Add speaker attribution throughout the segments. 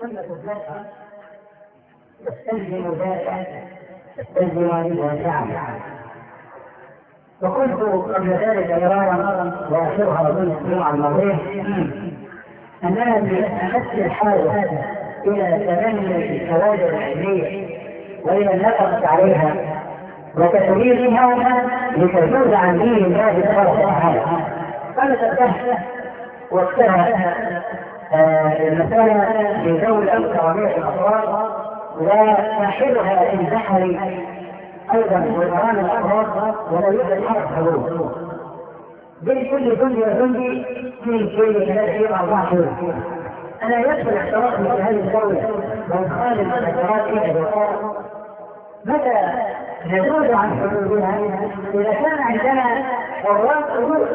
Speaker 1: سنة الزرع تستلزم ذلك تستلزم الواسعة وقلت قبل ذلك مرارا واخرها اظن الاسبوع الماضي اننا بنفس الحاجه الى تبني الكوادر العلميه والى النفقه عليها وتدريبها لتزول عن دين الله تبارك وتعالى قال تفتح وقتها المسألة في ذوي الكرامية الأفراد وساحلها في البحر أيضا وإمران الأفراد ولا يوجد حرف حلول بين كل جندي وجندي في كل ثلاث أربع شهور أنا يدخل احتراقي في هذه الدولة وإدخال المخدرات إلى الوقار متى نزول عن حدودها إذا كان عندنا حراس حدود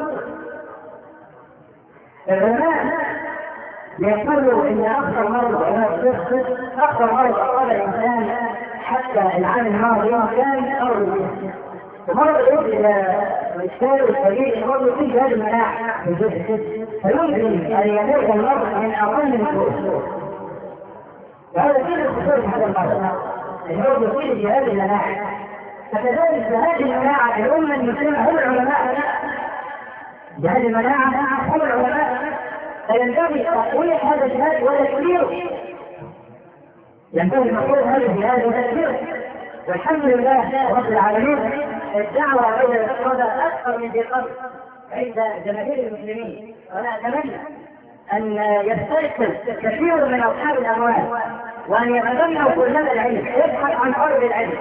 Speaker 1: العلماء يقولوا ان اخطر مرض اخطر مرض اصاب الانسان حتى العام الماضي كان مرض ومرض الإيد إلى الإشكال الكبير المرض فيه جهاز المناعة في الجسم فيمكن أن يموت المرض من أقل من أسبوع وهذا فيه الخطور في هذا المرض المرض فيه جهاز المناعة فكذلك جهاز المناعة الأمة المسلمة هم العلماء جهاز المناعة هم العلماء فينبغي تقوية هذا الجهاز وتكبيره ينبغي المفروض هذا الجهاز وتكبيره والحمد لله رب العالمين الدعوة إلى الاقتصاد أكثر من ذي قبل عند جماهير المسلمين وأنا أتمنى أن يستيقظ كثير من أصحاب الأموال وأن يتبنوا طلاب العلم يبحث عن قرب العلم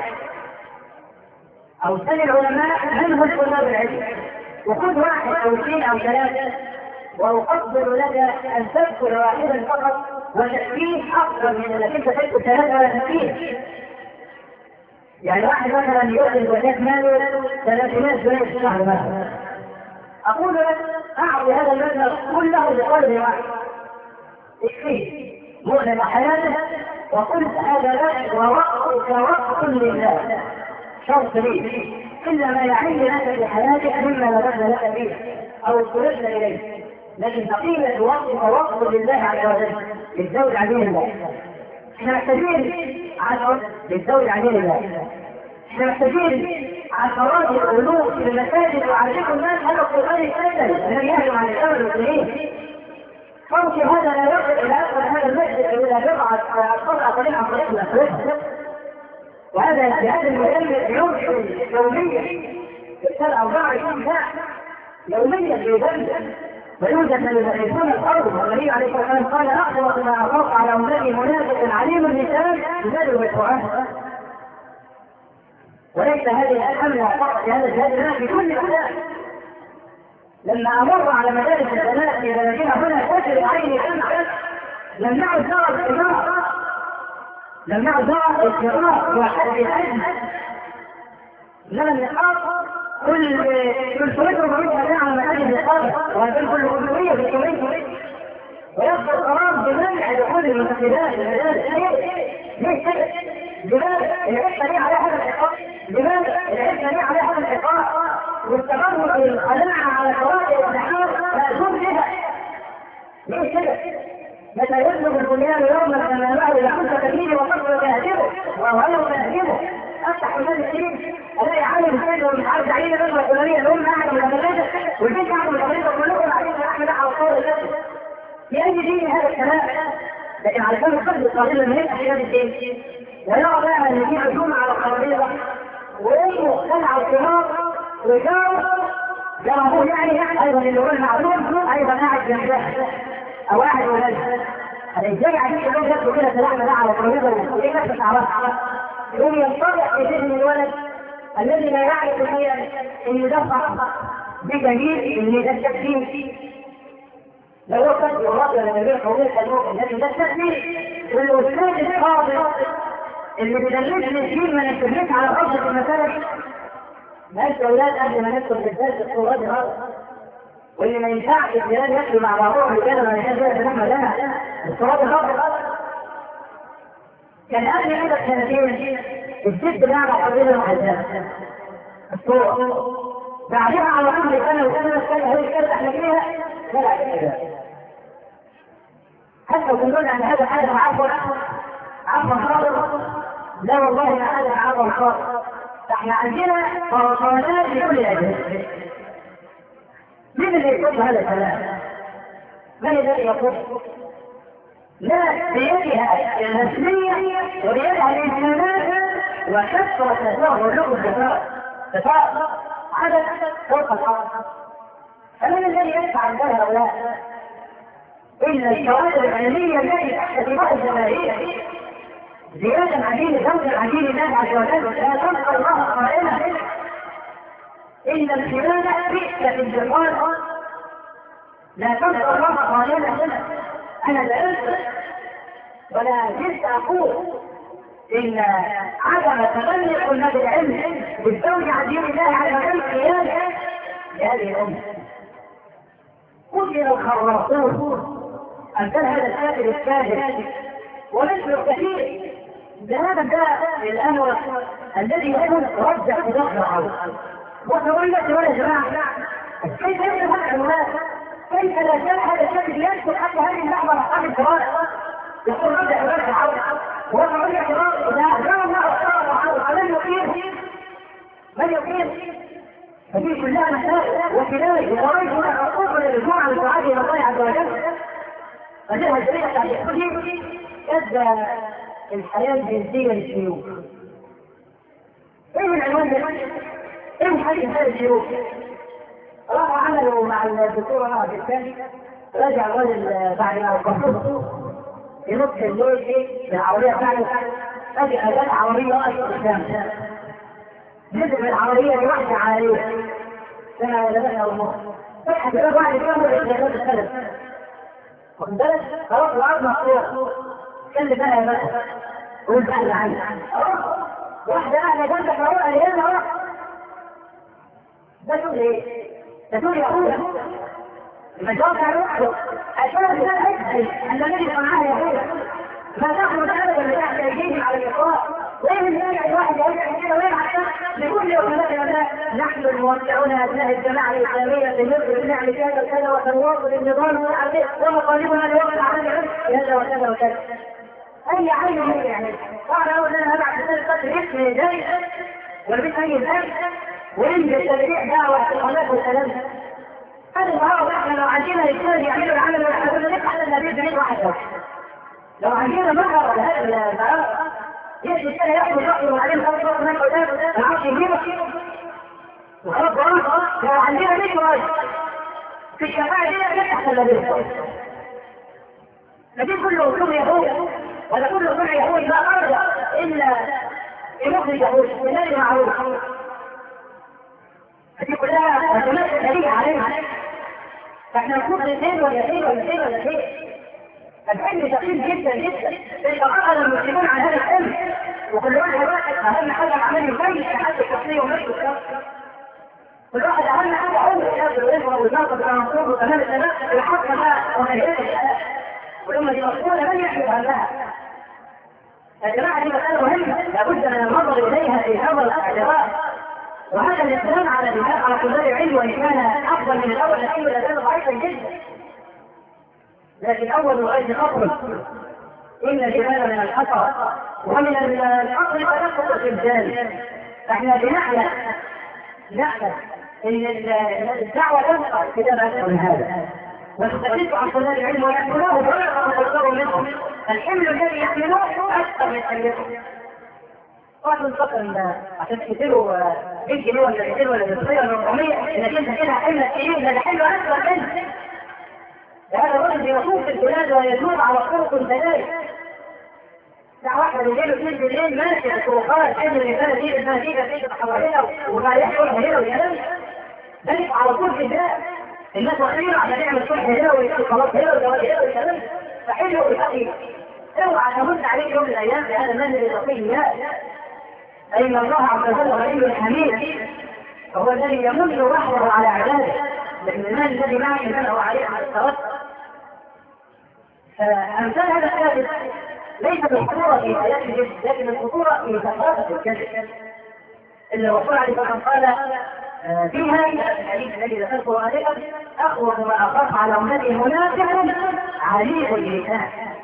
Speaker 1: أو سن العلماء من هم طلاب العلم وخذ واحد أو اثنين أو ثلاثة وأفضل لك أن تذكر واحدا فقط وتكفيه أفضل من أنك أنت تذكر ثلاثة ولا تكفيه يعني واحد مثلا يؤذن وزاد ماله 300 جنيه في الشهر مثلا اقول لك اعطي هذا المبلغ كله لقلب واحد اكفيه مؤلم حياته وقل هذا لك ووقتك وقت لله شرط لي الا ما يعين لك في حياتك مما نبذنا لك فيه او اضطررنا اليه لكن بقيه وقتك وقت لله عز وجل للزوج عزيز الله احنا محتاجين عشر للزوج عزيز الله احنا محتاجين عشرات الالوف في المساجد وعليكم الناس هذا القران الكامل الذي يهجم عن الامر المسلمين ممكن هذا لا يصل الى اخر هذا المسجد الى بضعه اشخاص اقلين عن طريق الاسود وهذا الجهاز المدمر يمشي يوميا يشتغل 24 ساعه يوميا بيدمر ويوجد من يحرسون الارض والنبي عليه الصلاه والسلام قال اخلص ما اخاف على امتي منافق عليم اللسان يزال بالقران وليس هذه الحمله فقط لهذا الجهاز في كل مكان لما امر على مدارس البنات في بلدنا هنا تجري عيني دمعه لم نعد نرى القراءه لم نعد نرى القراءه وحد العلم لا النقاط كل كل سنة ومئة ساعة على مساجد الإقامة وهذه كل أسبوعية في الكويت ويصدر قرار بمنع دخول المنتخبات المدارس ليش كده؟ لماذا؟ العلم ليه على هذا العقاب؟ لماذا؟ العلم ليه على هذا العقاب؟ والتبرع بالقناعة على شواطئ البحار مأذون بها. ليش كده؟ متى يبلغ البنيان يوما كما معه لكنت تبنيه وقصر تهدمه وهو يوم تهدمه افتح كتاب السنين الاقي عالم سيد مش عارف تعيين الرجل الفلانيه الام قاعده متمرده والبنت قاعده متمرده كلكم قاعدين في احمد على الصور الاسود في اي دين هذا الكلام لكن علشان القلب القليل من هذا الدين ويرى بقى ان في عزومه على الترابيزه وامه خلع الخمار وجاره جاره يعني ايضا اللي هو المعلوم ايضا قاعد جنبها او قاعد ولاد ازاي عايزين يقولوا جنبه كده سلامه ده على الترابيزه وايه نفس عرفها يقوم ينطلق في ذهن الولد الذي لا يعرف شيئا ان يدفع بجميل ان ده التكفير لو هو كتب الرجل من غير حضور الحدود الذي ده التكفير والاستاذ القاضي اللي بيدلسني كتير ما نتفقش على غرفه المسالك ماشي اولاد قبل ما ندخل في الدرس الصورات دي واللي ما ينفعش الجيران ياكلوا مع بعضهم كده ما ينفعش ياكلوا لحمه لها الصورات غلط كان قبل كده بسنتين الست بعد حضرتها محزنه الصورة بعدها على طول سنه وسنه سنه هي كده احنا فيها لا كده هل تقولون ان هذا هذا عفوا عفوا خاطر لا والله ما هذا عفوا خاطر احنا عندنا قرصانات لكل الاجهزه من اللي يقول هذا الكلام؟ من الذي يقول؟ لا بيدها الرسمية وبيدها الإمكانات وكثرة له الدفاع دفاع عدد فوق الحق فمن الذي يدفع عن هؤلاء؟ إلا الشواهد العلمية التي تحت دماء الجماهير زيادة عن دين زوج عن دين الله عز وجل لا تلقى الله قائمة إن الخلال بئس في الجمال لا تلقى الله قائمة أنا لا ولا زلت أقول إن عدم تبلغ طلاب العلم بالزوج عن دين الله على وجل قيادة لهذه الأمة قتل الخراصون أمثال هذا الكافر الكاذب ومثل كثير هذا الداء الأمر الذي يكون رجع ظهره وتولت ولا جماعة كيف يمكن هذا الناس كيف لا زال هذا الشكل يدخل حتى هذه اللحظة أصحاب الكبار يقول رجع ورجع وتولى كبار إذا أجرى الله أصحابه فمن يقيم من يقيم ففي كلها مسائل وكذلك ورأيت هنا حقوق للرجوع عن الدعاء إلى الله عز وجل فجاء الشريعة يقول ادى الحياة الجنسية للشيوخ. ايه العنوان ده؟ ايه الحديث هذا الشيوخ؟ راحوا عملوا مع الدكتورة نهى الثاني رجع الرجل بعد ما وقفوه في نصف الليل في العربية بتاعته فجأة جت عربية وقفت قدامه نزل من العربية لوحده عليه فلبسها المخ فتحت الباب واحد يكمل الاحتياجات السلف واخد بالك؟ خلاص العرض مفتوح كلم بقى يا بقى قول بقى اللي عندك واحدة قاعدة جنبك اهو قال اهو ده تقول ايه؟ ده تقول يا اخويا المجال كان لوحده عشان ده اجهل ان الذي صنعها يا اخويا ما تخرج ابدا بتحت ايديهم على الاقرار وين يرجع الواحد يرجع كده وين حتى بكل يومنا يا نحن الموسعون ابناء الجماعه الاسلاميه في مصر بنعمل كذا وكذا وسنواصل النظام ومطالبنا لوقت العمل كذا وكذا وكذا اي عين هي يعني قال اول انا هبعت رساله قتل اسمي جاي ولبس اي ذنب وينزل تبريع دعوه اتصالات والكلام هذا النهارده احنا لو عندنا رجال يعملوا العمل احنا كنا نفعل النبي بنيت واحد بس لو عندنا مهر لهذا البلاغ يجي كده ياخد الرأي وبعدين خلاص بقى هناك قدام ما عادش يجيبه وخلاص خلاص لو عندنا 100 راجل في الشفاعة دي نفتح النبي لكن كله اسلوب يهودي ولا كل اسلوب يهودي لا ارجع الا بمخرج يهودي من معروف هذه كلها مسؤوليات دليل عليها فاحنا نكون الاثنين ولا اثنين ولا اثنين ولا اثنين العلم ثقيل جدا جدا تتقاعد المسلمون عن هذا العلم وكل واحد واحد اهم حاجه عمل يبين حتى الشخصيه ونفسه الشخص كل واحد اهم حاجه علم الكتاب والعلم والنقد والمنصوب وتمام السلام الحق بقى وهيئه الحياه والامه دي مقبوله من يحمل عنها يا جماعه دي مساله مهمه لابد من النظر اليها في هذا الاعتبار وهذا الاسلام على الانسان على طلاب العلم وان كان افضل من الاول لكنه لا زال ضعيفا جدا لكن اول الغيث قطر ان الجبال من الحصى ومن الحصر تنقص الجبال فاحنا بنحلم نحلم ان الدعوه تنقص كتاب اكثر من هذا وتستفيد عن طلاب العلم ويحملوه ولا تقدروا منهم الحمل الذي يحملوه اكثر من حملكم واحد نفكر عشان تشتروا 100 جنيه ولا 200 ولا 300 ولا 400 انك انت كده حمل كبير ده حلو اكثر منه هذا الرجل يطوف في البلاد ويدور على طرق كذلك الساعة واحدة بالليل واثنين بالليل ماشي في الطرقات ابن الرسالة دي ابنها دي كانت حوالينا وما يحصل هنا وينام ذلك على طول في البلاد الناس واخيرا عشان يعمل صلح هنا ويكتب خلاص هنا وجواز هنا ويكلم فحلو الحقيقة اوعى تمد عليك يوم من الايام بهذا المنزل الرقي لا أن الله عز وجل غني حميد فهو الذي يمن وحده على عباده لكن المال الذي معه منه عليه على التوسل فأمثال هذا الثابت ليس بالخطورة في حياة الجسم لكن الخطورة في ثقافة الجسم إن الرسول عليه الصلاة والسلام قال فيها الحديث الذي ذكرته آنفا أخوف ما أخاف على أمتي منافق عليم اللسان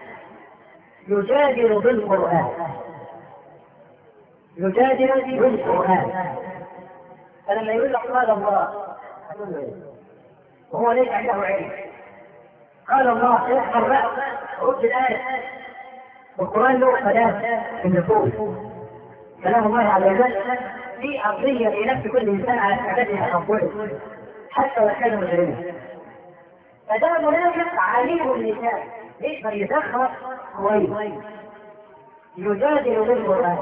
Speaker 1: يجادل بالقرآن يجادل بالقرآن فلما يقول لك قال الله وهو ليس عنده علم قال الله احفظ بقى رد الآية والقرآن له كلام في النفوس كلام الله عز وجل في أرضية في نفس كل إنسان على استعداد تقبله حتى لو كان مجرما فده منافق عليم اللسان يقدر يزخرف كويس يجادل بالقرآن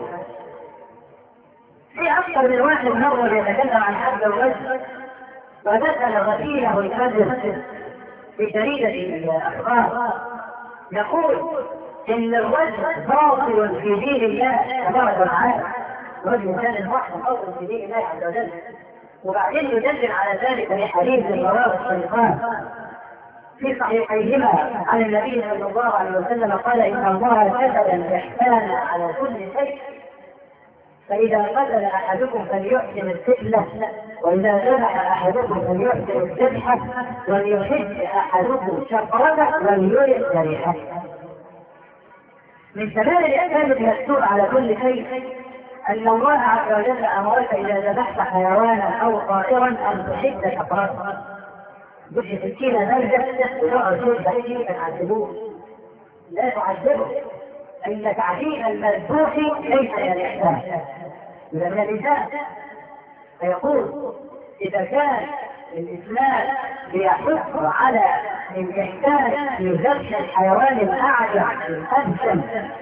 Speaker 1: في أكثر من واحد مرة يتكلم عن حد الرجل ودخل غسيله الكذب في جريدة الأخبار يقول إن الرجل باطل في دين الله تبارك وتعالى رجل كان الوحي باطل في دين الله عز وجل وبعدين يدلل على ذلك بحديث رواه الشيطان في صحيحيهما عن النبي صلى الله عليه وسلم قال ان الله كتب الاحسان على كل شيء فإذا قتل أحدكم فليحسن القتلة وإذا ذبح أحدكم فليحسن الذبحة وليحد أحدكم شفرته وليرث ريحته. من تمام الإحسان المكتوب على كل شيء أن الله عز وجل أمرك إذا ذبحت حيوانا أو طائرا أن تحد شفرته. مش سكينة نرجع وتقعد تذبح فيه تعذبوه. لا تعذبه أن تعذيب المذبوح ليس من الإحسان إذا من الإنسان فيقول إذا كان الإسلام بيحث على الإحسان في ذبح الحيوان الأعجب الأبسم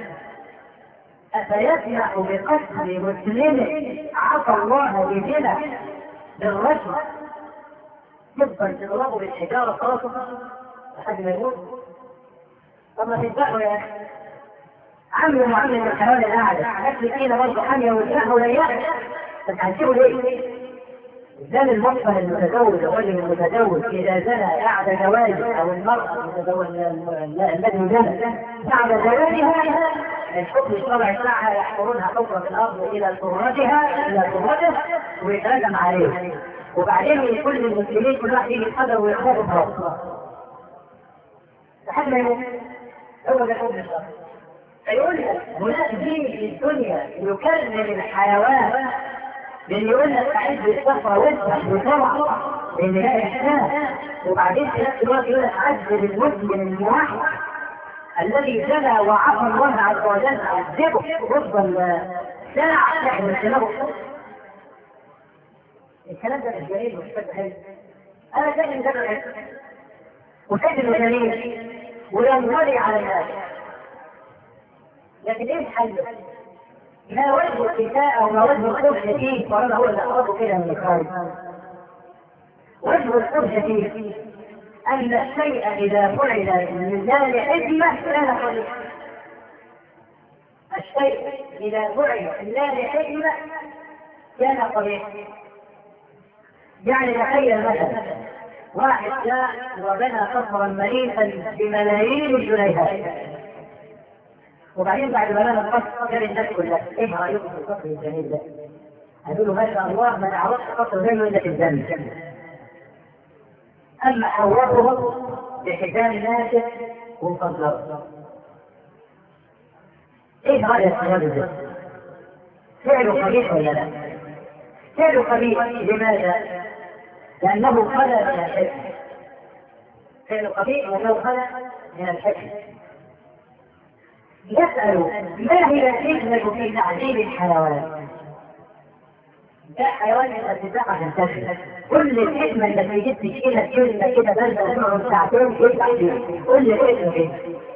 Speaker 1: أفيسمح بقتل مسلم عصى الله بزنا بالرجل يفضل تضربه بالحجارة خلاص لحد ما يموت طب ما تذبحه يا أخي عمل معلم الحيوان الاعلى اكل فينا برضه حاميه وسلاح ولياء بس هنسيبه ليه؟ زان المصفى المتزوج الرجل المتزوج اذا زنى بعد زواجه او المراه المتزوج الذي زنى بعد زواجها الحكم الشرعي بتاعها يحفرونها حفره في الارض الى فرجها الى فرجه ويترجم عليه وبعدين كل المسلمين كل واحد يجي يتحضر ويخبط راسه لحد ما يموت هو ده الحكم الشرعي فيقول لك هناك دين في الدنيا يكرم الحيوان لان يقول لك تعد الصفا واذبح بسرعه لان ده احسان وبعدين في نفس الوقت يقول لك عذب المسلم الموحد الذي زنى وعصى الله عز وجل عذبه يفضل ساعة تحمل دماغه الكلام ده مش جميل مش فاهم حلو انا شايف ان ده حلو وشايف انه جميل وينطلي على الناس لكن ايه الحل؟ ما وجه الكفاءة وما وجه الخبز فيه وأنا هو اللي أقربه كده من الخارج. وجه الخبز فيه أن الشيء إذا فعل من ذلك حكمة كان خليقا. الشيء إذا فعل من ذلك حكمة كان قبيحا. يعني تخيل مثلا واحد جاء وبنى قصرا مليئا بملايين الجنيهات وبعدين بعد ما بنى القصر كان الناس كلها ايه رايكم في القصر الجميل ده؟ هتقولوا ما شاء الله ما نعرفش قصر زيه الا في الجنه اما حوره بحجاب ناسف ومفضل ايه رايك في هذا ده؟ فعله قبيح ولا لا؟ فعله قبيح لماذا؟ لأنه خلى من الحكم فعل قبيح لأنه خلى من الحكم يسأل ما هي الحكمة في تعذيب الحيوان؟ ده حيوان الارتفاع تنتشر كل الحكمة اللي في جسمي كده كلمة كده باردة تقعد ساعتين يفتح فيها كل الحكمة كده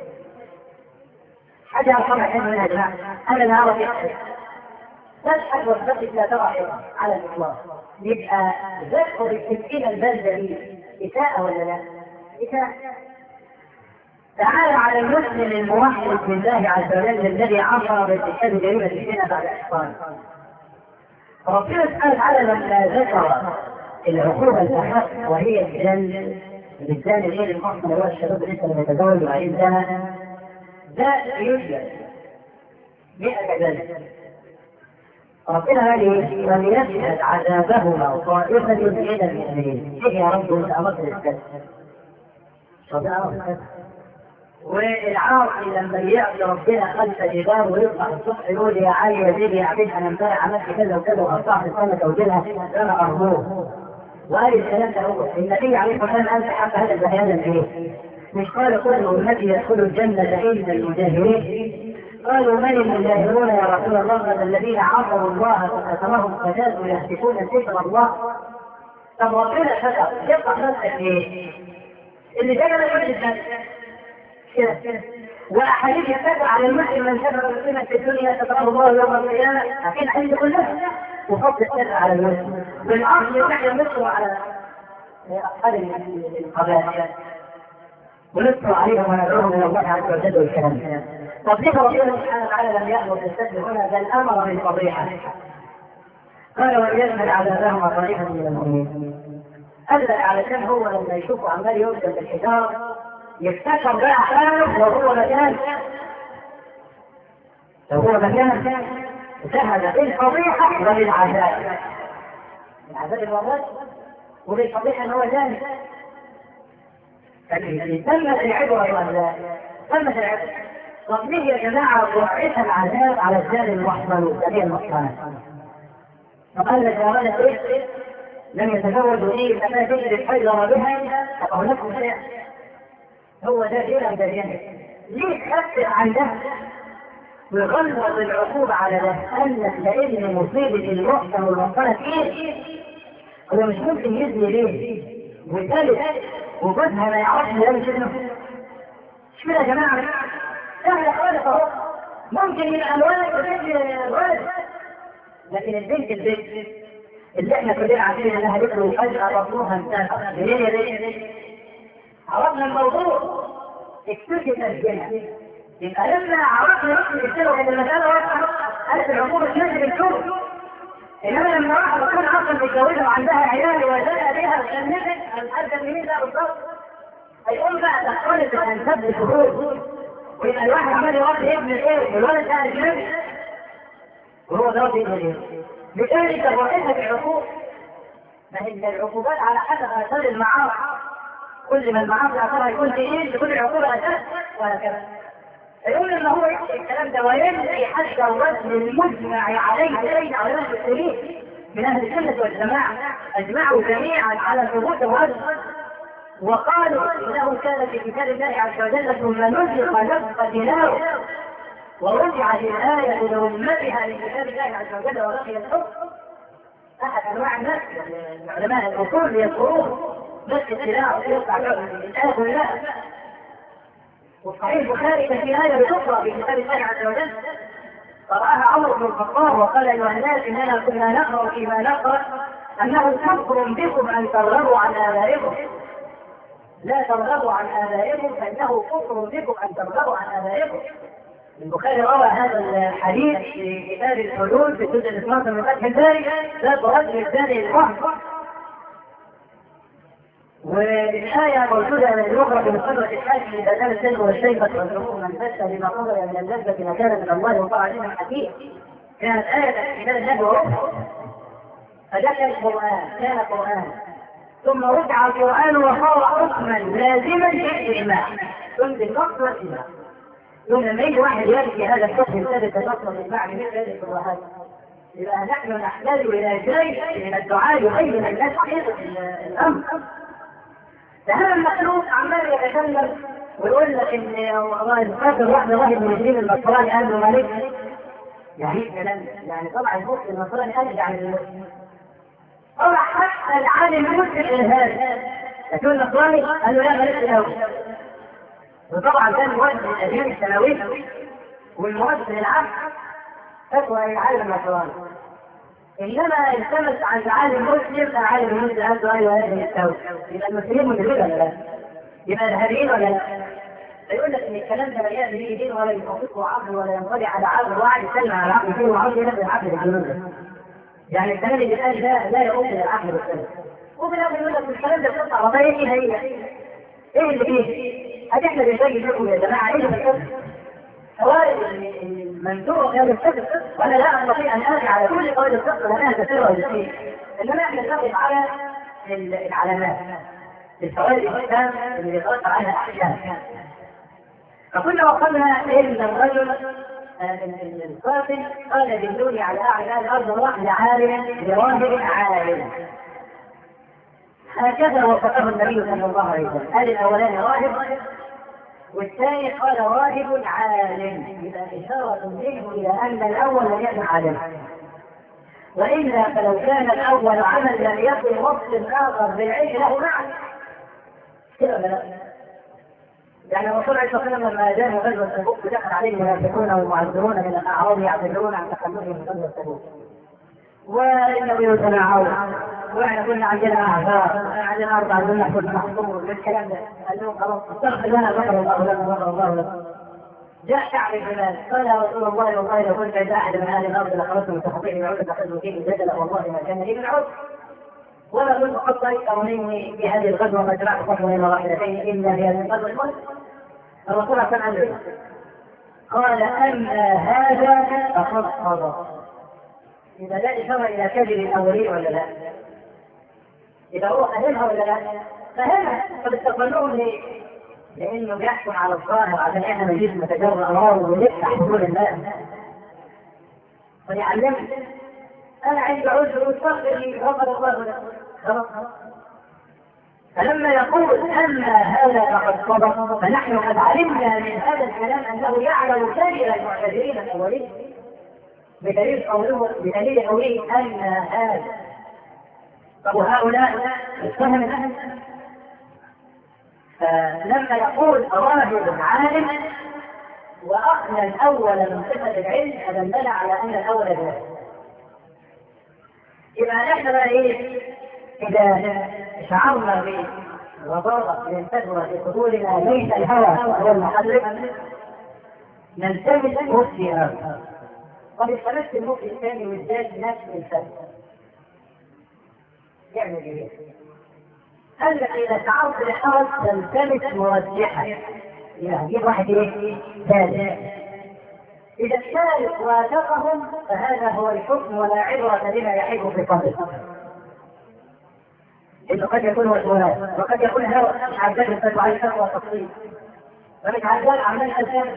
Speaker 1: حاجة أرحم حلوة يا جماعة أنا لا أعرف يحصل تشحت وتبقي لا ترى على الإطلاق يبقى ذكر التسكين البلدة دي إساءة ولا لا؟ إساءة تعالى على المسلم الموحد بالله عز وجل الذي عصى باتخاذ جريمة الزنا بعد إحصان ربنا سبحانه وتعالى لما ذكر العقوبة الأخف وهي الجلد الإنسان غير المحسن اللي هو الشباب لسه لم يتزوج وبعدين زنى ده يجلد 100 جلد ربنا قال ايه؟ وليشهد عذابهما طائفة من المؤمنين. ايه يا رب انت امرت بالكذب. ربنا امر بالكذب. والعاصي لما يعصي ربنا خلف جدار ويصبح الصبح يقول يا علي يا زيد يا عبيد انا امبارح عملت كذا وكذا وقطعت سنه وجلها انا ارجوه. وقال الكلام ده هو النبي عليه الصلاه والسلام قال في حق هذا البيان ايه؟ مش قال كل امتي يدخل الجنه الا المجاهرين قالوا من المجاهرون يا رسول الله قال الذين عصوا الله فكتمهم فزادوا يهتكون ذكر الله طب ربنا فتح يبقى نفسك ايه؟ اللي جاي ده يقول الجنه كده واحاديث يتبع على المسلم من كفر مسلما في الدنيا ستراه الله يوم القيامه اكيد حديث كلها وفضل الشرع على المسلم بالاصل نحن نصر على اصحاب القبائل ونصر عليهم وندعوهم الى الله عز وجل والكلام طب ليه ربنا سبحانه وتعالى لم يامر بالسجن هنا بل امر بالفضيحه قال وليشهد عذابهم طائفه من المؤمنين قال علشان هو لما يشوفه عمال يرسل بالحجاره يفتكر بقى حاله لو هو مكان لو هو مكان ذهب بالفضيحة وللعذاب العذاب الوضع وللفضيحة ان هو ذلك تمت العبرة ولا تمت العبرة طب ليه يا جماعة وقعت العذاب على الزاد المحصن هذه المحصنات فقال لك يا ولد ايه لم يتزوجوا ايه فما تجد الحجر بها فقال لكم شيء هو ده إله ده ليه تخفف عن ده ويغلظ العقوبة على ده قال لك لأن مصيبة المحسن والمحسنة إيه؟ هو مش ممكن يزني ليه؟ وثالث وجوزها ما يعرفش ده مش ابنه مش كده يا جماعة؟ سهل خالص أهو ممكن يبقى الولد وتجي الولد لكن البنت البنت اللي احنا كلنا عارفين انها ذكر وفجأة بطنها انتهى ليه ليه؟ عرفنا الموضوع اكتشف الجنة يبقى لما عرفنا نحن نكتبه ان المسألة واضحة قالت العقوبة تنزل الكل انما لما واحد تكون اصلا متجوزه وعندها عيال وزاد بيها وخلفت هنقدم لمين ده بالظبط؟ هيقوم بقى تختلط الانساب بشهور ويبقى الواحد عمال يربي ابن الايه والولد ده اجنبي وهو ده ربي ابن الايه؟ بالتالي تبعتها بالعقوبة ما هي العقوبات على حسب اثار المعاصي كل ما المعاصي اثرها يكون تقيل تكون العقوبه اشد وهكذا يقول ان هو يحكي الكلام ده وينفي حتى الوزن المجمع عليه بين علماء المسلمين من اهل السنه والجماعه اجمعوا جميعا على ثبوت الوزن وقالوا انه كان في كتاب الله عز وجل ثم نزق نزق تلاوه ورجعت الايه لامتها من كتاب الله عز وجل ورقي الحكم احد انواع الناس علماء الاصول يذكرون بس التلاوه يقطع الايه كلها وصحيح البخاري كان في آية بتقرأ في كتاب الله عز وجل قرأها عمر بن الخطاب وقال أيها الناس إننا كنا نقرأ فيما نقرأ أنه كفر بكم أن ترغبوا عن آبائكم لا ترغبوا عن آبائكم فإنه كفر بكم أن ترغبوا عن آبائكم البخاري روى هذا الحديث في كتاب الحدود في الجزء ال 12 من فتح الباري باب رجل الثاني البحر والآية موجودة من الأخرى في مصدر الحاكم إذا كان السلم والشيخة والحكم من بث بما قدر من اللذة ما كان من الله وقع علينا حكيم كانت آية في كتاب الله وروحه فده كان القرآن كان قرآن ثم رجع القرآن وصار حكما لازما في الإجماع ثم بالنص والإجماع ثم لما يجي واحد يأتي هذا الحكم يبتدئ تنص الإجماع بمثل هذه الشبهات يبقى نحن نحتاج إلى جيش من الدعاء يبين الناس حقيقة الأمر فهذا المخلوق عمال يتكلم ويقول لك ان والله فاكر واحد واحد من المسلمين النصراني قال له مالك يعني كلام يعني طبعا المسلم النصراني ارجع عن المسلم طبعا حتى العالم المسلم هذا لكن النصراني قال له لا مالك الاول وطبعا كان موجه الاديان السماويه والموجه للعبد فتوى العالم النصراني انما التمس عند عالم مسلم عالم مسلم عنده ايوه هذه التوبه يبقى المسلمين مدركين ولا لا؟ يبقى ارهابيين ولا لا؟ فيقول لك ان الكلام ده لا يأتي به دين ولا يوافقه عقل ولا ينطلي على عقل واحد يسلم على عقل فيه وعقل ينبه العقل بالجنون يعني الكلام اللي قال ده لا يؤمن العقل والسلم وفي الاخر يقول لك الكلام ده بتطلع وضعيه ايه هي؟ ايه اللي فيه؟ هل احنا بنبين لكم يا جماعه ايه اللي بنقول؟ خوارج المنذور في هذا الفكر وانا لا استطيع ان ارجع على كل قول الفقه لانها تسير وتسير انما احنا نقف على العلامات الفوائد الاسلام اللي يترتب عليها الاحكام فكنا وصلنا ان الرجل القاتل قال دلوني على اعلى الارض واحد عالم براهب عالم هكذا وصفه النبي صلى الله عليه وسلم قال الاولاني راهب والثاني قال راهب عالم إذا إشارة منه إلى أن الأول لم يكن عالما وإلا فلو كان الأول عمل لم يكن وصف الآخر بالعلم له معنى كده لا يعني الرسول عليه الصلاه والسلام لما جاء غزوه تبوك دخل عليه المنافقون والمعذرون من الاعراب يعتذرون عن تخلفهم من غزوه تبوك والنبي يتناعون واحنا قلنا عندنا اعذار عندنا اربع عندنا نحفظ محظور بالكلام ده قال لهم خلاص استغفر لنا غفر الله لنا غفر الله لنا جاء شعب الجبال قال يا رسول الله والله لو كنت عند احد من اهل الارض لخرجت من تخطيط من عود فخذوا فيه جدلا والله ما كان لي من عود ولا كنت قد طريق قومين في هذه الغزوه ما جمعت خطوه واحدتين الا في هذه الغزوه الموت الرسول صلى الله عليه وسلم قال اما هذا فقد قضى إذا لا إشارة إلى كذب الأولين ولا لا؟ إذا هو فهمها ولا لا؟ فهمها طب استقبلوهم ليه؟ لأنه بيحكم على الظاهر عشان إحنا ما نجيش نتجرأ أمرار ونفتح حدود الناس فيعلمك أنا عندي عذر واستغفر لي غفر الله لك خلاص فلما يقول اما هذا فقد صدق فنحن قد علمنا من هذا الكلام انه يعلم كثير المعتذرين الاولين بدليل قوله بدليل قوله ان هذا وهؤلاء فهم فلما يقول راجل عالم واخذ الاول من صفه العلم فدلنا على ان الاول ذلك يبقى نحن بقى ايه اذا شعرنا بغضاضه من فتوى في صدورنا ليس الهوى هو المحرك نلتمس مفتي اخر قد استمدت المفتي الثاني والثالث نفس الفتوى يعمل ايه؟ قال لك اذا شعرت بالحرج تلتمس مرجحا يعني جيب واحد ايه؟ ثالث إذا الثالث وافقهم فهذا هو الحكم ولا عبرة بما يحب في قلبه. إنه قد يكون وسواس وقد يكون هوى مش عجال الفتوى على فتوى تفصيل ومش عجال أعمال أساس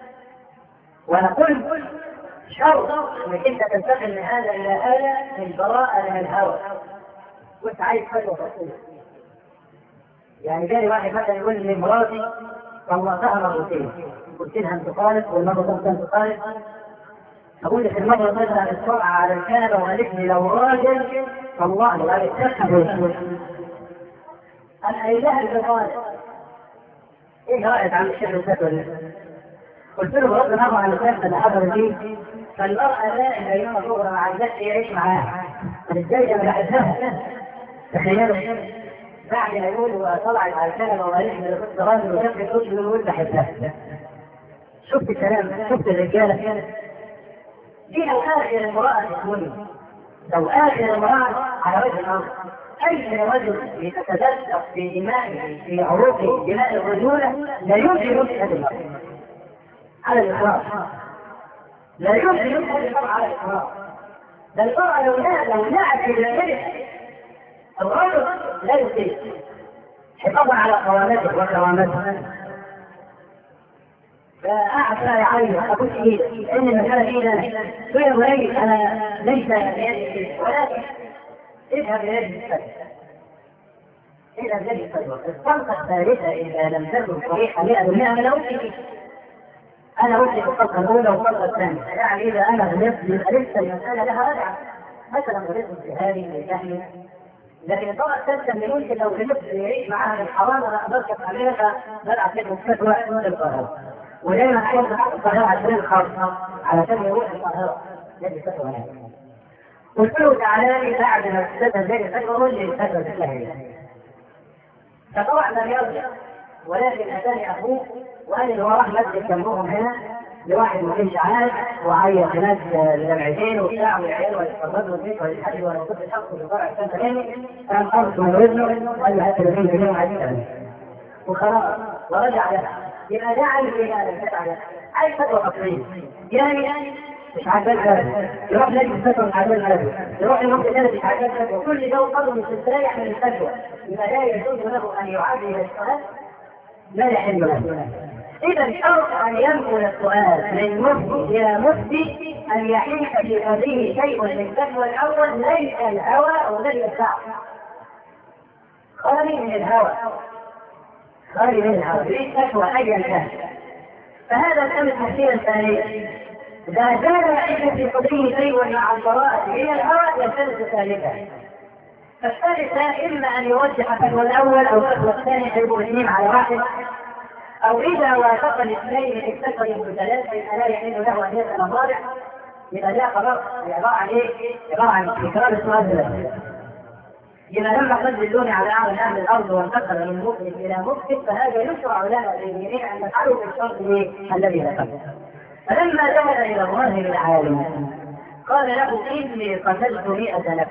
Speaker 1: ونقول شرط انك انت تنتقل من هذا الى هذا بالبراءة من الهوى وانت عايز فتوى تفصيل يعني جاري واحد مثلا يقول لي مراتي طلقتها مرتين قلت لها انت طالب والمره انت طالب اقول لك المره طلعت السرعه على الكنبه وقالت لي لو راجل طلقني قالت تسحب انا قايلها لها ايه رايك عن الشيخ الفتوى قلت له بغض النظر عن الشيخ اللي حضر دي فالمرأة لا يوم ظهر ما عندهاش يعيش معاها الزوجة ما بحبها تخيلوا بعد ما يقول طلعت على الكنبه وقالت لي كنت راجل وشكلي كنت يقول بحبها شفت الكلام شفت الرجاله دي لو اخر امراه تكون لو اخر امراه على وجه الارض اي رجل يتدفق في دمائه في عروقه دماء الرجوله لا يمكن يمسك هذه المراه على الاخراج لا يمكن يمسك هذه المراه على الاخراج ده المراه لو لو نعت في الجرح الرجل لا يصيب حفاظا على قوامته وكرامته فأعطى يعين أقول إيه إن المسألة دي غير ولي أنا ليس بيدي ولكن اذهب إلى الفتوى اذهب إلى الفتوى الطلقة الثالثة إذا لم تكن صريحة 100% أنا أوصي أنا أوصي الطلقة الأولى والطلقة الثانية يعني إذا أنا غلطت يبقى لسه المسألة لها رجعة مثلا غلطت في هذه لجهل لكن الطبقة الثالثة اللي ممكن لو غلطت يعيش معاها الحرام أنا أقدرش أعملها بلعب كده فتوى للقاهرة ودايما احب القاهره عشان الخاصه علشان يروح القاهره نادي فتوى هناك قلت له تعالى لي بعد ما استدى زي الفتوى قول لي الفتوى تسلها فطبعا لم يرجع ولكن اتاني اخوه وقال لي هو راح مسجد جنبهم هنا لواحد ما كانش عارف وعيط هناك لجمعتين وبتاع والعيال ويتفرجوا البيت ويتحدوا وانا كنت شخص في فرع السنه تاني كان قرص من وزنه قال له هات 30 جنيه وعايزين وخلاص ورجع لها يبقى ده عايز ايه بقى عايز فتوى قطعيه يعني مش عاجبك يروح نادي فتوى مش عاجبك يروح لمنطقه ثالث مش عاجبك وكل ده وقدر مش مستريح من الفتوى يبقى لا يجوز له ان يعاد الى السؤال لا يحل له إذا شرط أن ينقل السؤال من مفتي إلى مفتي أن يحيح في قلبه شيء من الفتوى الأول ليس الهوى أو الذي يدفعه خالي من الهوى خالي من الهوى يريد فتوى أيا كان فهذا الأمر تفسيرا ثانيا إذا كان يحيح في قلبه شيء مع البراءة من الهوى يلتمس ثالثا فالثالثة إما أن يوجه فتوى الأول أو فتوى الثاني فيبقوا الاثنين على واحد أو إذا وافق الاثنين اكتفى بثلاثة فلا يحل له أن يسأل الرابع يبقى ده خلاص عبارة عن إيه؟ عبارة عن تكرار السؤال ثلاثة إذا لم يقل اللون على أعلى أهل الأرض وانتقل من مفسد إلى مفسد فهذا يشرع لنا للجميع أن نفعله بالشرط الذي ذكرته فلما ذهب إلى الراهب العالم قال له إني قتلت مئة نفس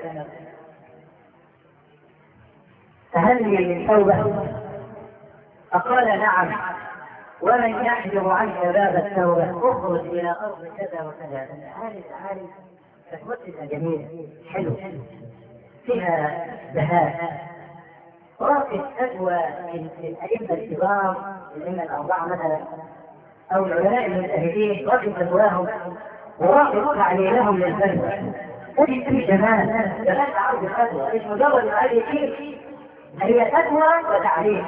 Speaker 1: فهل لي من توبة؟ فقال نعم ومن يحجب عنك باب التوبة اخرج إلى أرض كذا وكذا تعالي تعالي فتوتنا جميلة حلو فيها بهاء راقب فتوى من الأئمة الكبار الأئمة الأربعة مثلا أو العلماء المجتهدين راقب فتواهم وراقب تعليلهم للفتوى تجد في جمال جمال عرض الفتوى مش مجرد هذه شيء هي فتوى وتعليل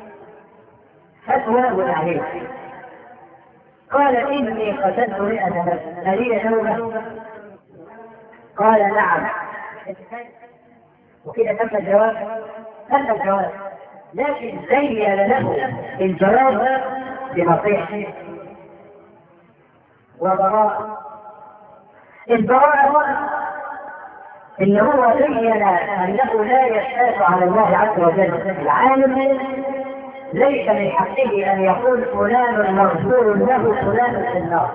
Speaker 1: فتوى وتعليل قال إني قتلت مئة نفس هل توبة؟ قال نعم وكده تم الجواب تم الجواب لكن زين له الجواب بنصيحة وبراءة البراءة إن هو بين أنه لا يحتاج على الله عز وجل العالم ليس من حقه أن يقول فلان مغفور له فلان في النار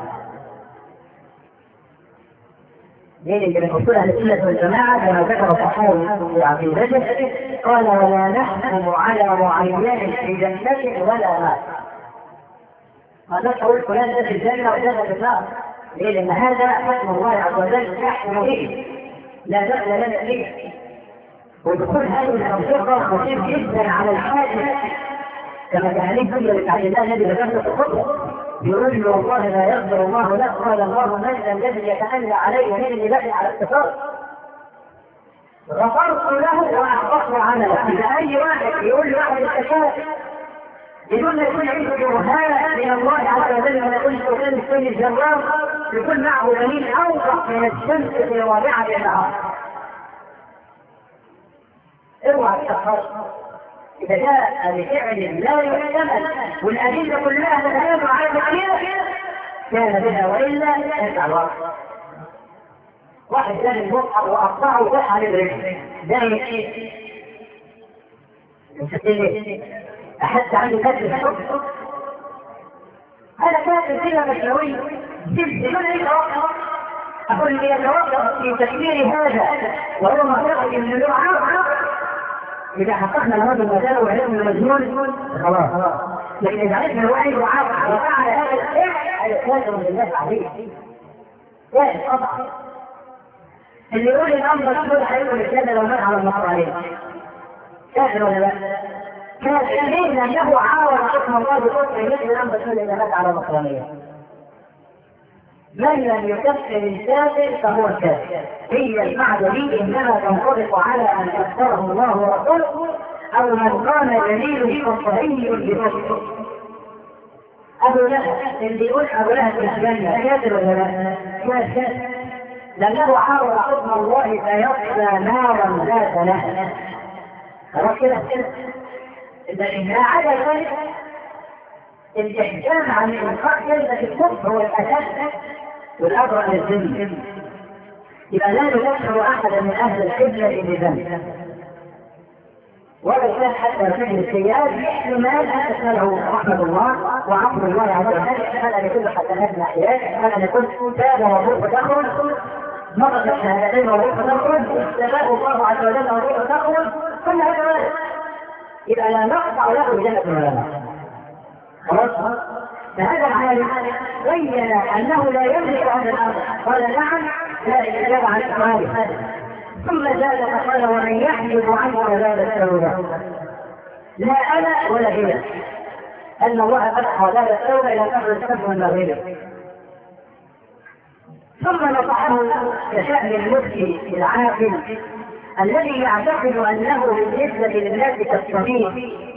Speaker 1: دين اللي من اصول اهل السنه والجماعه كما ذكر الصحابي في عقيدته قال ولا نحكم على معين في جنه ولا نار ما تقول فلان ده في الجنه وده في النار ليه؟ لان هذا حكم الله عز وجل يحكم به لا دخل لنا فيه ودخول هذه الانشطه خطير جدا على الحاجه كما تعليم جمله تعليم الله الذي ذكرته في الخطبه يقول له والله لا يغفر الله له قال الله من الذي يتألى علي من اللي بقي على اتصال غفرت له واحبطت عمله اذا اي واحد يقول لواحد استشهاد بدون ما يكون عنده برهان من الله عز وجل ولا يقول فلان السن الجرار يكون معه دليل اوضح من الشمس في رابعه النهار اوعى تتخرج إذا جاء بفعل لا يحتمل والأدلة كلها تتبع على العقيدة كان بها وإلا يرجع الوقت واحد جاب المصحف وقطعه وفتح على الرجل ده ايه؟ أحد عنده كتب الحب هذا كاتب كلمة مشوية من يتوقع أقول لي يتوقع في تكبير هذا وهو معتقد من اللغة إذا حققنا الرجل المجال وعلم المجنون خلاص لكن إذا عرفنا الوعي وعرف وفعل هذا الشيء هذا كافر بالله عليه كافر طبعا اللي يقول الأمر مشهور هيقول الجنة لو مات على النصرانية كافر ولا لا؟ كافر لأنه عاون حكم الله بكفر مثل الأمر مشهور إذا مات على النصرانية من لم يكفر الكافر فهو كافر هي القاعدة دي إنما تنطبق على أن كفره الله ورسوله أو من قام دليله صحيح بنفسه أبو لهب اللي يقول أبو لهب في الجنة كافر ولا لا؟ كافر لأنه حاول حكم الله فيصلى نارا ذات لهب خلاص كده إذا إذا عدا ذلك الاحكام عن إنقاذ كلمة الكفر هو الأساس والأبرأ للذنب يبقى لا نذكر أحدا من أهل القبلة بذنب ولا كان حتى فعل السيئات احتمال ان تساله رحمه الله وعفو الله عز وجل احتمال ان يكون حسناتنا احياء احتمال ان يكون تاب وروح تخرج مرت الشهادتين وروح تخرج استفاء الله عز وجل وروح تخرج كل هذا وارد يبقى لا نقطع له بجنة ولا خلاص فهذا العالم بين انه لا يملك هذا الامر قال نعم لا اجاب عن سؤاله ثم زاد فقال ومن يحجب عنك باب التوبه لا انا ولا هي ان الله فتح باب التوبه الى قبر السبع والمغرب ثم نصحه كشأن المفتي العاقل الذي يعتقد انه بالنسبه للناس كالطبيب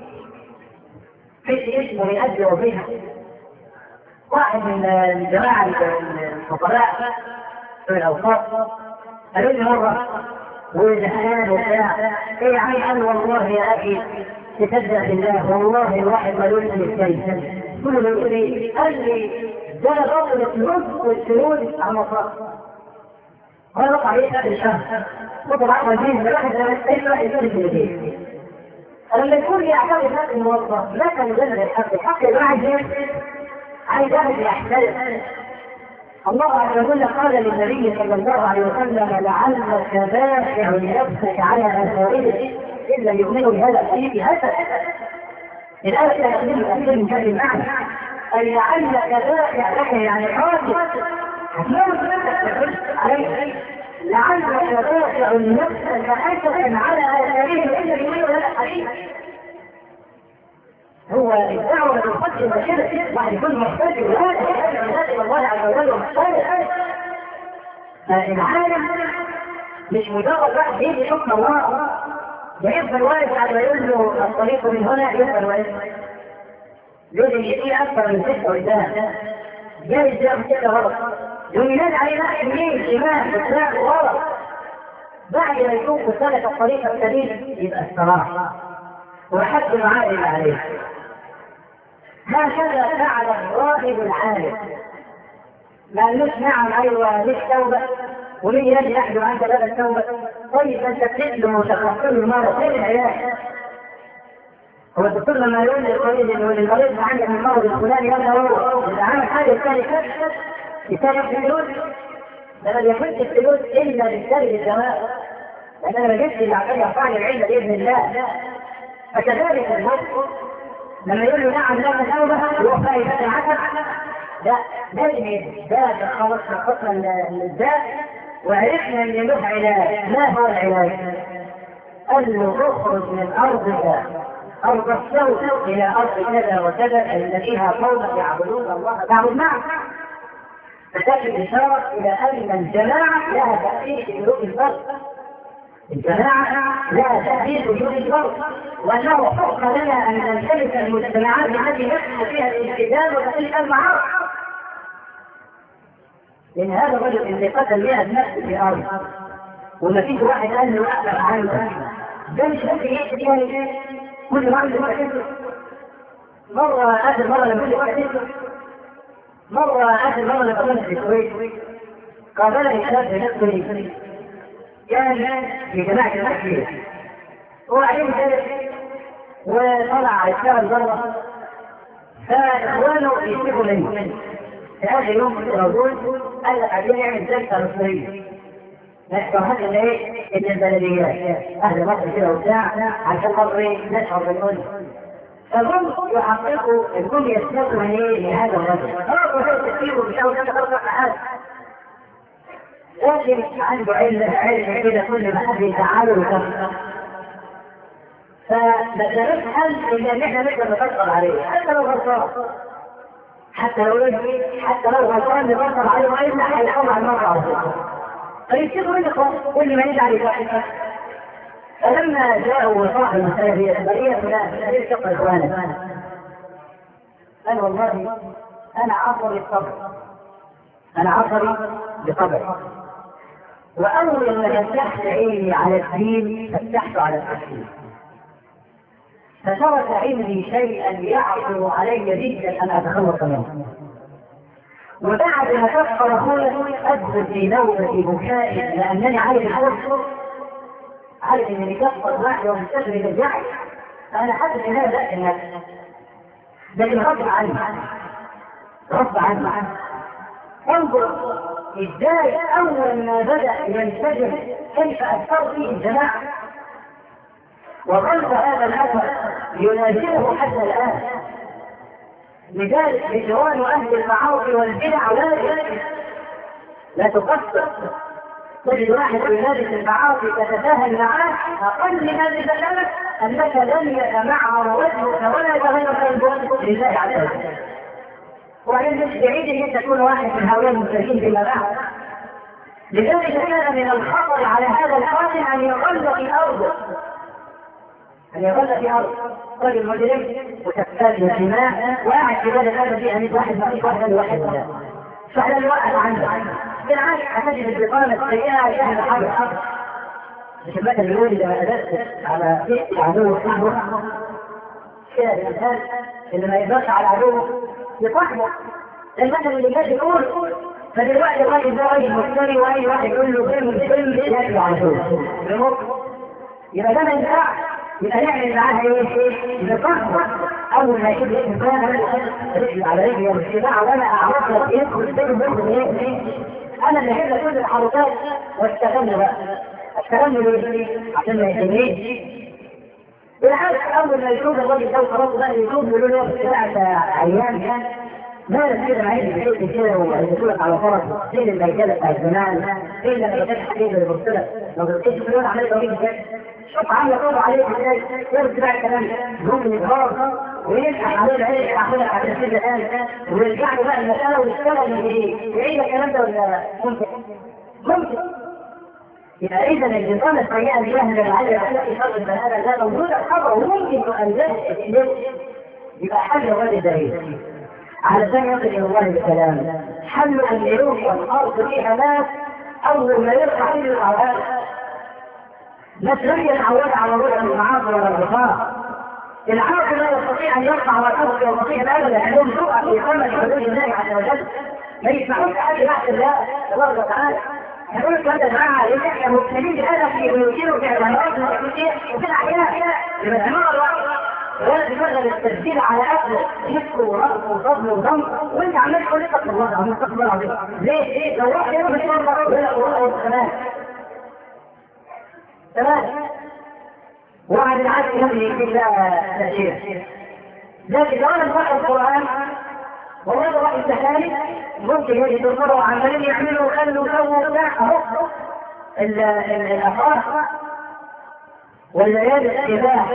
Speaker 1: في اسمه يؤدي بها واحد من الجماعه الفقراء في الاوقاف قالوا لي مره وزهقان وبتاع ايه عايز قال والله يا اخي تصدق بالله والله الواحد ملوش للكيس كل ما يقول لي قال لي ده ضرب الفلوس والفلوس على مصر غلط عليه هذا الشهر وطبعا وزين الواحد اي واحد يدرس الدين لما يكون يعتقد هذا الموظف لا كان مجرد الحق الحق الواحد عايز واحد يحترم الله عز وجل قال للنبي صلى الله عليه وسلم لعلك باخع نفسك على اثارهم الا يؤمنوا بهذا الحديث هذا الآية لا تخدم الأخير من هذه المعنى أي لعلك باخع لك يعني قادر عليه لعلك باخع نفسك اسفا على اثارهم الا يؤمنوا بهذا الحديث هو الدعوة للقدس كده واحد يكون محتاج إلى الله عز وجل ومحتاج العالم مش مجرد واحد يجي حكم الله يفضل واقف على ما يقول له الطريق من هنا يفضل واقف لازم يجي اكثر من ستة قدام جاي ازاي كده غلط يقوم ينادي عليه لا يمين شمال قدام غلط بعد ما يكون سلك الطريق السليم يبقى الصراحة وحد العائل عليه هكذا فعل الراهب العالم ما قالوش نعم ايوه ليش توبه وليه يجي يحجب عنك باب التوبه طيب انت بتسلم وتخفض له مره فين العلاج؟ هو الدكتور لما يقول للمريض انه المريض عندك من المرض الفلاني يلا هو اذا عمل حاجه الثاني كشف يسرق فلوس ده ما بياخدش الفلوس الا بالسرد الدواء لان انا ما جبتش اللي عشان يرفعني العلم باذن الله فكذلك الموت لما يقول له نعم لا توبه يروح بقى يبقى العسل لا لازم ده خلاص حكم الداء وعرفنا ان له علاج ما هو العلاج؟ قال له اخرج من ارضك ارض السوء الى ارض كذا وكذا التي فيها قوم يعبدون الله تعبد معه فتجد اشاره الى ان الجماعه لها تاثير في قلوب الفرد الجماعة لها تأثير وجود الفرد وأنه حق لنا أن نمتلك المجتمعات التي يحصل فيها الالتزام وتلك المعاصي لأن هذا الرجل اللي قتل 100 نفس في الأرض وما فيش واحد قال له أعلم عنه ده مش ممكن يحكي فيها كل ما عنده واحد مرة آخر مرة لما كل واحد مرة آخر مرة لما كنت في الكويت قابلني شاب نفسه كان في جماعة المسجد وبعدين ذلك وطلع يشتغل بره فاخوانه يشتكوا منه في هذا اليوم الرسول قال لك عايزين نعمل جلسه مصريه نحكي هذا اللي ايه ان البلديات اهل مصر كده وبتاع عشان خاطر نشعر بالكل فهم يحققوا الكل يستفيدوا من ايه من هذا الرجل خلاص وهي تفكيره بيحاول يتفرق حاجه لكن عنده علم علم كده كل ما حد يزعله ويكفر فما نفهم الا ان احنا نقدر نفكر عليه حتى لو غلطان حتى لو حتى لو غلطان نفكر عليه والا هيحاول على المره على طول فيشتكوا منه كل ما يجعل يضحك فلما جاءوا صاحب المسألة هي برية فلان هذه شق إخوانا قال والله أنا عصري الصبر أنا عصري بصبر وأول ما فتحت عيني على الدين فتحت على التحليل فترك عندي شيئا يعثر علي جدا أن أتخلص منه وبعد ما كفر اخويا ادخل في نوبه بكاء لانني عارف الحب عارف ان اللي كفر واحد ومستشري بالجعل فانا حاسس ان هذا الناس لكن غصب عني غصب عني انظر ازاي اول ما بدا ينفجر كيف اثر فيه الجماعه وظل هذا الاثر ينازله حتى الان لذلك إخوان أهل المعاصي والبدع لا لا تقصر تجد واحد يمارس المعاصي تتساهل معاه اقل من هذه الدلاله انك لن يتمعر وجهك ولا يتغير قلبك لله عز وجل. وبعدين مش بعيد ان تكون واحد من هؤلاء المسلمين فيما بعد. لذلك كان من الخطر على هذا القاتل ان يظل في ارضه. ان يظل في ارضه. رجل مجرم وسفاك الدماء وقاعد في بلد هذا فيها 100 واحد ما فيش واحد واحد فعلا الوقت عنده بالعكس هتجد البطانه السيئه اهل الحرب مش المثل يقول اذا ادرت على عدو صاحبه كده الانسان اللي ما يقدرش على عدوه يصاحبه المثل اللي جاي يقول فدلوقتي الراجل ده راجل مشتري واي واحد يقول له فين فين ياكل على طول يبقى ده ما ينفعش يبقى نعمل معاها ايه؟ نصحها اول ما يجيب الانسان رجل على رجل يمشي بقى وانا اعرفها يدخل بينه وبين ايه؟ انا اللي هجيب كل الحركات واستغل بقى استغل ليه؟ عشان ما يهمنيش بالعكس اول ما يشوف الراجل ده وخلاص بقى يشوف يقول له بتاع ايام مالك كده معين بحيث كده ويقول لك على فرس فين الميدان بتاع زمان فين لما كانت حبيبي اللي بص لك لو بصيت في عمال طويل ازاي شوف عامله طول عليك ازاي يرد بقى الكلام ده من النهار ويفتح عليه العين يحولك على السجن الان ويرجع له بقى المساله ويشتغل من جديد يعيد الكلام ده ولا ممكن؟ ممكن يبقى اذا البطانه السيئه اللي يهدى العالم التي شر البني ادم لا موجوده خبر وممكن ان يبقى حل غير دليل علشان يصل الى الله الكلام حل الملوك والارض فيها ناس اول ما يرفع فيه الاوهام ناس لم يتعود على روح المعاصي ولا الرفاه العاقل لا يستطيع ان يرفع ويقف ويستطيع ابدا لانهم تقع في ثمن حدود الله عز وجل ما يسمعوش احد بعد الله تبارك وتعالى يقول لك انت جماعه ليه احنا مبتلين بهذا في بيوتنا وفي عمارات وفي الاحياء يبقى العماره الواحده ولا تشغل التسجيل على اكل شك ورفض وفضل وضم وانت عمال تقول استغفر الله العظيم استغفر الله العظيم ليه؟ لو واحد يروح يشرب ولا تمام تمام واحد العكس يبني يجيب لها تأثير لكن لو انا بقرا القران والله راي التحالي ممكن يجي تنظروا عمالين يعملوا خلوا سووا بتاع اهو الافراح والليالي السباح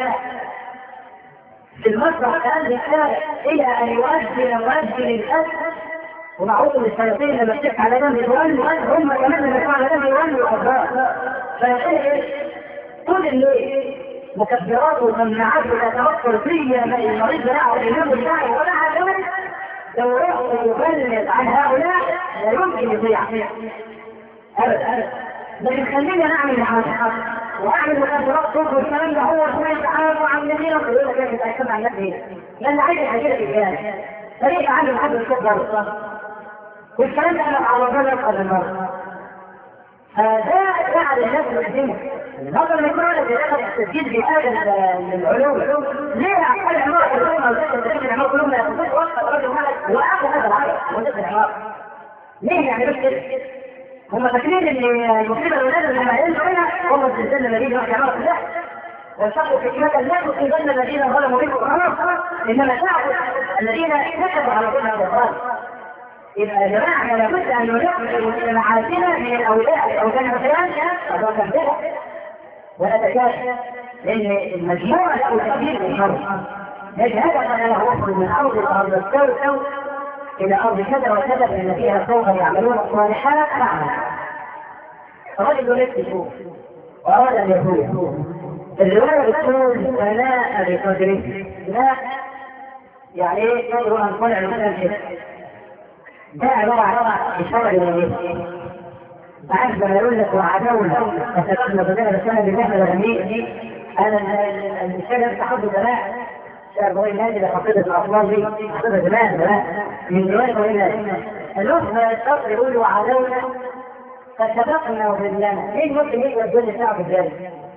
Speaker 1: في المسرح كان يحتاج الى ان يؤذن مؤذن الاذن ومعروف ان الشياطين لما بتفتح على جنب يولوا هم كمان لما يفتحوا على جنب يولوا الابرار فيقول طول الليل مكبرات وممنوعات ولا تمثل فيا ما المريض بتاعه الامام بتاعه ولا حاجه لو رحت يبلغ عن هؤلاء لا يمكن يضيع ابدا لكن خلينا نعمل حاجه واعمل مكبرات صوت والكلام ده هو شويه تعالوا وعاملين يقول لك كيف تتاكد عن نفسه لان عايز الحاجات الكلام فريق عنده لحد الصبر والكلام ده انا على بالك قبل المره فده جعل الناس مسلمه هذا اللي يكون لك ياخذ التسجيل في هذا العلوم ليه احد العمارة العلوم او تسجيل العمارة كلهم لا يستطيع وقت الرجل مالك واخذ هذا العمل وجد العمارة ليه يعني بس كده؟ هم فاكرين ان المصيبه الولاد اللي لما ينزلوا منها هم الزلزال الذين يروح عمارة الله وشقوا حكمة الله وصيبن الذين ظلموا منكم خلاص انما تعبوا الذين كتبوا على كل هذا الظالم يبقى يا جماعه لابد ان ننقل معاشنا من الاولاد او كان مثلا هذا كان ونتكافئ لان المجموعه له تكبير من شر لكن هذا انا له وصل من ارض الارض الكوكب الى ارض كذا وكذا فان فيها سوف يعملون الصالحات معنا رجل يكتب واراد ان يفوز الروايه بتقول فناء بقدره لا يعني ايه قدر ان طلع مثلا كده ده عباره عن اشاره للميت عارف لما يقول لك وعدونا فتكلم بدنا السنه اللي احنا بنميه انا المثال ده حفظ زمان شعر بغير النادي اللي حفظت الاطفال دي حفظها زمان زمان من دلوقتي وإلى الأخرى الشطر يقول وعدونا فسبقنا وبدلنا مين ممكن يقرا الجزء بتاعه في الجنة؟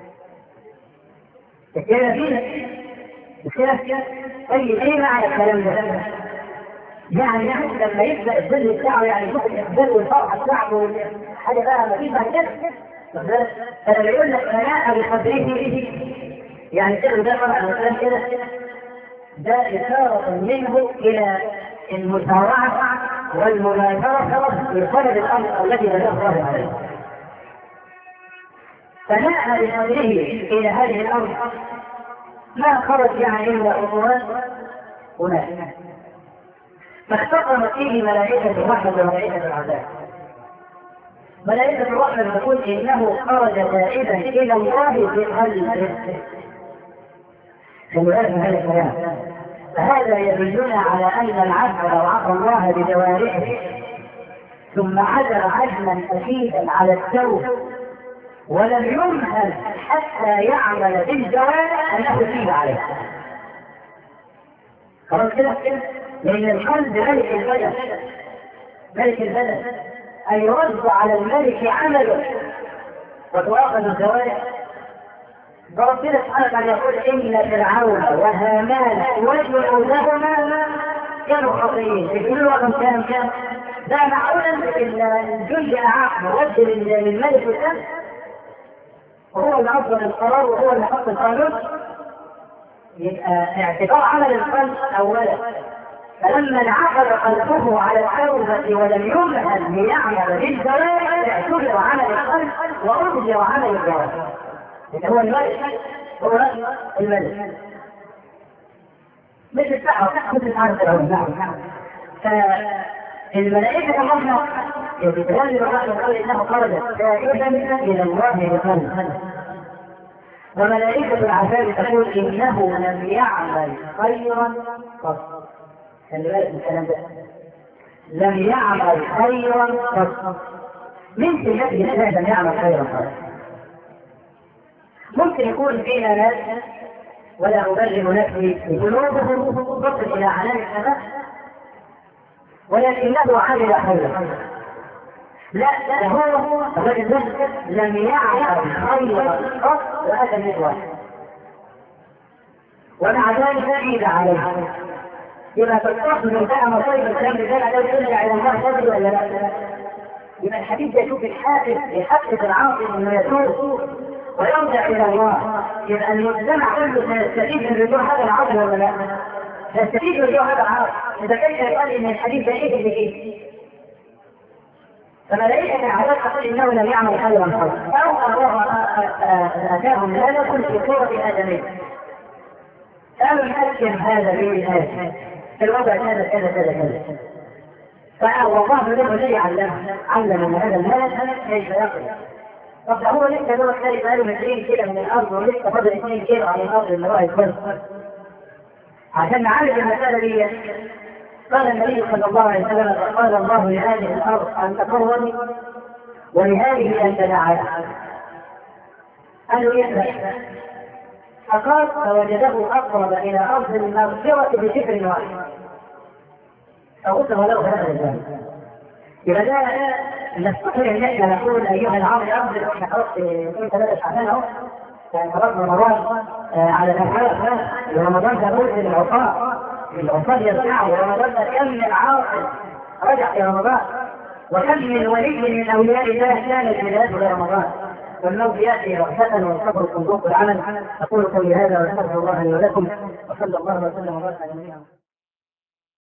Speaker 1: كده فيه كده طيب ايه معنى الكلام ده؟ يعني نحن لما يبدا الظل بتاعه يعني يشوف الاقبال والفرحه بتاعته حاجه بقى ما فيش بعد كده فلما يقول لك فناء بقدره يعني كده ده فرق مثلا كده ده إشارة منه إلى المسارعة والمبادرة في طلب الأمر الذي بدأ الله عليه فجاء بأمره إلى هذه الأرض ما خرج يعني إلا أمورات هناك فاختصرت فيه ملائكة الرحمة وملائكة العذاب ملائكة الرحمة تقول إنه خرج تائبا إلى الله بقلبه خلي هذا الكلام فهذا يدلنا على أن العبد لو عصى الله بجوارحه ثم عزل عزما شديدا على التوبة ولم يمهل حتى يعمل بالجوارح أنه يتيب عليه خلاص كده لأن القلب ملك البدن ملك البدن أن يرد على الملك عمله وتؤاخذ الجوارح فربنا سبحانه وتعالى يقول ان فرعون وهامان وجنودهما كانوا خاطئين يقولوا لهم كان كان ده معقولا الجند اعاق مرد للملك والامن وهو اللي اصدر القرار وهو اللي حط القانون يبقى اعتبار عمل القلب اولا فلما انعقد قلبه على التوبة ولم يمهل ليعمل بالجوارح اعتبر عمل القلب وأرجع عمل الجوارح هو الملك هو الملك مثل السحر مثل سحر فرعون نعم فالملائكة الرحمة يتجلى الرحمة قال إنه خرج تائبا إلى الله بقلب وملائكة العذاب تقول إنه لم يعمل خيرا قط خلي بالك من الكلام ده لم يعمل خيرا قط من في نفسه لم يعمل خيرا قط ممكن يكون فينا ناس ولا أبرر نفسي قلوبهم تصل إلى علام السماء ولكنه عمل خيرا لا لا هو الرجل لم يعمل خيرا قط وأتى من واحد ومع ذلك عيد عليه يبقى تتصل من بقى مصيبة الكلام ده عليه ترجع إلى الله فضل ولا لا؟ يبقى الحديث ده يشوف الحافز يحفز العاصي انه يتوب ويرجع الى الله يبقى المجتمع كله سيستفيد من رجوع هذا العصر ولا لا؟ سيستفيد من رجوع هذا العصر اذا كيف يقال ان الحديث ده ايه اللي فيه؟ فملائكة العذاب تقول انه لم يعمل خيرا خيرا او الله اتاهم هذا كل في صورة ادمية قالوا نحكم هذا بالآية في الوضع كذا كذا كذا كذا فالله له الذي علمه علم هذا الملك كيف يقرأ طب هو لسه دوت تلاقي بقاله مترين كده من الارض ولسه فاضل 2 كيلو على الارض اللي هو يكبر عشان نعالج المساله دي قال النبي صلى الله عليه وسلم قال الله لهذه الارض ان تكرمني ولهذه ان تدعى قالوا يسمع فقال فوجده اقرب الى ارض المغفره بشبر واحد فقلت له هذا الجانب يبقى ده نستطيع ان احنا نقول ايها العرب افضل احنا خلاص في ثلاثة شعبان اهو يعني خلاص رمضان على الافعال رمضان ده جزء من العصاة العصاة يرجعوا ورمضان ده كم من عاصي رجع في رمضان وكم من ولي من اولياء الله كانت بدايته لرمضان والموت ياتي بغتة والصبر صندوق العمل اقول قولي هذا واستغفر الله لي ولكم وصلى الله وسلم وبارك على نبينا